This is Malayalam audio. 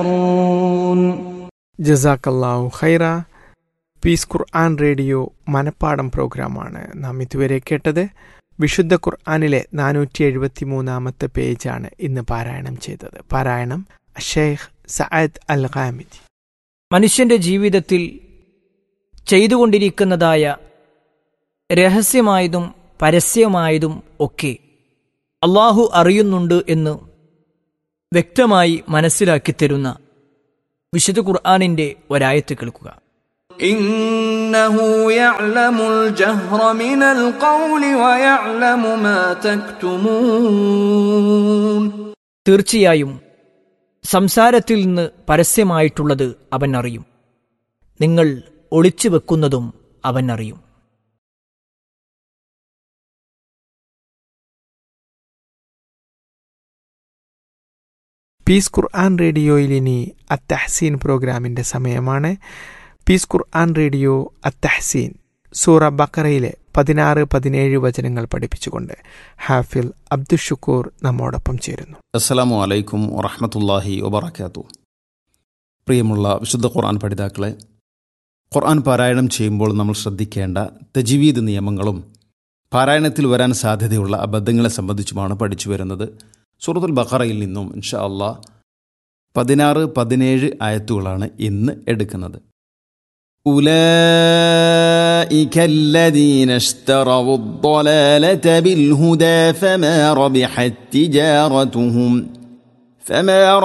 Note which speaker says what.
Speaker 1: يحشرون
Speaker 2: ജസാക്കല്ലാഹു ഖൈറ പീസ് ഖുർആൻ റേഡിയോ മനപ്പാടം പ്രോഗ്രാമാണ് നാം ഇതുവരെ കേട്ടത് വിശുദ്ധ ഖുർആാനിലെ നാനൂറ്റി എഴുപത്തി മൂന്നാമത്തെ പേജാണ് ഇന്ന് പാരായണം ചെയ്തത് പാരായണം ഷെയ്ഖ് സഅദ് അൽ ഖാമിദി
Speaker 3: മനുഷ്യന്റെ ജീവിതത്തിൽ ചെയ്തുകൊണ്ടിരിക്കുന്നതായ രഹസ്യമായതും പരസ്യമായതും ഒക്കെ അള്ളാഹു അറിയുന്നുണ്ട് എന്ന് വ്യക്തമായി മനസ്സിലാക്കി തരുന്ന വിശുദ്ധ ഖുർആാനിന്റെ ഒരായത്ത് കേൾക്കുക
Speaker 1: إنه يعلم الجهر من القول ويعلم ما تكتمون
Speaker 3: തീർച്ചയായും സംസാരത്തിൽ നിന്ന് പരസ്യമായിട്ടുള്ളത് അവൻ അറിയും നിങ്ങൾ ഒളിച്ചു വെക്കുന്നതും അവൻ അറിയും
Speaker 2: പീസ് ഖുർആൻ റേഡിയോയിൽ ഇനി അത്തഹസീൻ പ്രോഗ്രാമിന്റെ സമയമാണ് പീസ് ഖുർആൻ റേഡിയോ അത്തഹസീൻ സൂറ ബക്കറയിലെ പതിനാറ് പതിനേഴ് വചനങ്ങൾ പഠിപ്പിച്ചുകൊണ്ട് ഹാഫിൽ അബ്ദുഷുക്കൂർ നമ്മോടൊപ്പം ചേരുന്നു
Speaker 4: അസ്സലാമു അലൈക്കും വറഹമത്തല്ലാഹി വബർക്കാത്തു പ്രിയമുള്ള വിശുദ്ധ ഖുർആൻ പഠിതാക്കളെ ഖുർആൻ പാരായണം ചെയ്യുമ്പോൾ നമ്മൾ ശ്രദ്ധിക്കേണ്ട തജീവീദ് നിയമങ്ങളും പാരായണത്തിൽ വരാൻ സാധ്യതയുള്ള അബദ്ധങ്ങളെ സംബന്ധിച്ചുമാണ് പഠിച്ചു വരുന്നത് സൂറത്തുൽ ബഖറയിൽ നിന്നും ഇൻഷാ അള്ളാ പതിനാറ് പതിനേഴ് ആയത്തുകളാണ് ഇന്ന് എടുക്കുന്നത് أولئك الذين اشتروا الضلالة بالهدى فما ربحت تجارتهم فما